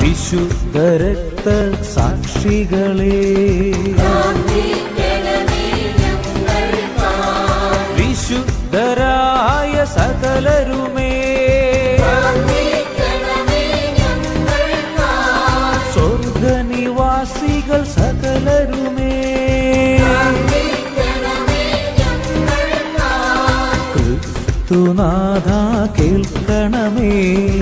വിശുദ്ധ രക്ത സാക്ഷികളെ വിശുദ്ധരായ സകലരുമേ സ്വർഗനിവാസികൾ സകലരുമേ ക്രിസ്തുനാഥ കേൾക്കണമേ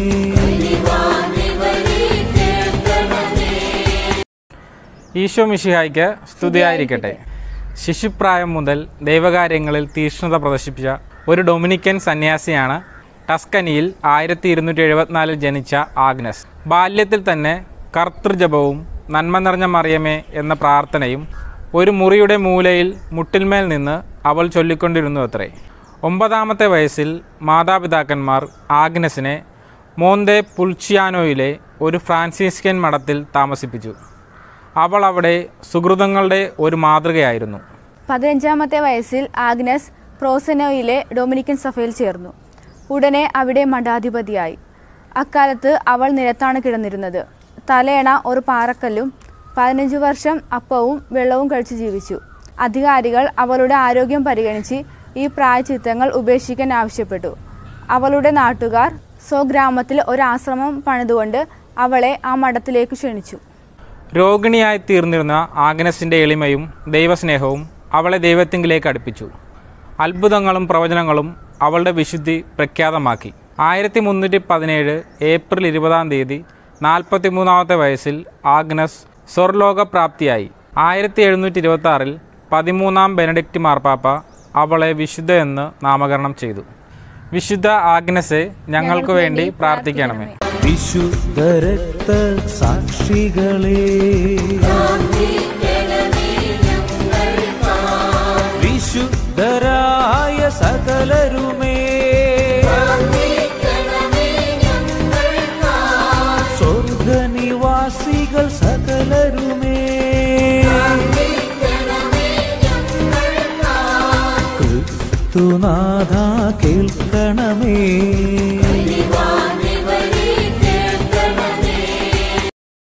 ഈശോ മിശിഹായ്ക്ക് സ്തുതിയായിരിക്കട്ടെ ശിശുപ്രായം മുതൽ ദൈവകാര്യങ്ങളിൽ തീക്ഷ്ണത പ്രദർശിപ്പിച്ച ഒരു ഡൊമിനിക്കൻ സന്യാസിയാണ് ടസ്കനിയിൽ ആയിരത്തി ഇരുന്നൂറ്റി എഴുപത്തിനാലിൽ ജനിച്ച ആഗ്നസ് ബാല്യത്തിൽ തന്നെ കർത്തൃജപവും നന്മ നിറഞ്ഞ മറിയമേ എന്ന പ്രാർത്ഥനയും ഒരു മുറിയുടെ മൂലയിൽ മുട്ടിന്മേൽ നിന്ന് അവൾ ചൊല്ലിക്കൊണ്ടിരുന്നു അത്രേ ഒമ്പതാമത്തെ വയസ്സിൽ മാതാപിതാക്കന്മാർ ആഗ്നസിനെ മോന്തെ പുൽച്ചിയാനോയിലെ ഒരു ഫ്രാൻസിസ്കൻ മഠത്തിൽ താമസിപ്പിച്ചു അവൾ അവിടെ സുഹൃതങ്ങളുടെ ഒരു മാതൃകയായിരുന്നു പതിനഞ്ചാമത്തെ വയസ്സിൽ ആഗ്നസ് പ്രോസനോയിലെ ഡൊമിനിക്കൻ സഭയിൽ ചേർന്നു ഉടനെ അവിടെ മഠാധിപതിയായി അക്കാലത്ത് അവൾ നിലത്താണ് കിടന്നിരുന്നത് തലയണ ഒരു പാറക്കല്ലും പതിനഞ്ച് വർഷം അപ്പവും വെള്ളവും കഴിച്ച് ജീവിച്ചു അധികാരികൾ അവളുടെ ആരോഗ്യം പരിഗണിച്ച് ഈ പ്രായച്ചിത്തങ്ങൾ ഉപേക്ഷിക്കാൻ ആവശ്യപ്പെട്ടു അവളുടെ നാട്ടുകാർ സ്വഗ്രാമത്തിൽ ഒരു ആശ്രമം പണിതുകൊണ്ട് അവളെ ആ മഠത്തിലേക്ക് ക്ഷണിച്ചു രോഗിണിയായി തീർന്നിരുന്ന ആഗ്നസിൻ്റെ എളിമയും ദൈവസ്നേഹവും അവളെ ദൈവത്തിങ്കിലേക്ക് അടുപ്പിച്ചു അത്ഭുതങ്ങളും പ്രവചനങ്ങളും അവളുടെ വിശുദ്ധി പ്രഖ്യാതമാക്കി ആയിരത്തി മുന്നൂറ്റി പതിനേഴ് ഏപ്രിൽ ഇരുപതാം തീയതി നാൽപ്പത്തി മൂന്നാമത്തെ വയസ്സിൽ ആഗ്നസ് സ്വർലോകപ്രാപ്തിയായി ആയിരത്തി എഴുന്നൂറ്റി ഇരുപത്തി ആറിൽ പതിമൂന്നാം ബെനഡിക്റ്റ് മാർപ്പാപ്പ അവളെ വിശുദ്ധ എന്ന് നാമകരണം ചെയ്തു വിശുദ്ധ ആഗ്നസെ ഞങ്ങൾക്ക് വേണ്ടി പ്രാർത്ഥിക്കണമേ വിശുദ്ധ രക്ത സാക്ഷികളെ വിശുദ്ധരായ സകലരുമേ സ്വർഗനിവാസികൾ സകലരുമേ ക്രിസ്തുനാഥ കേൾക്കണമേ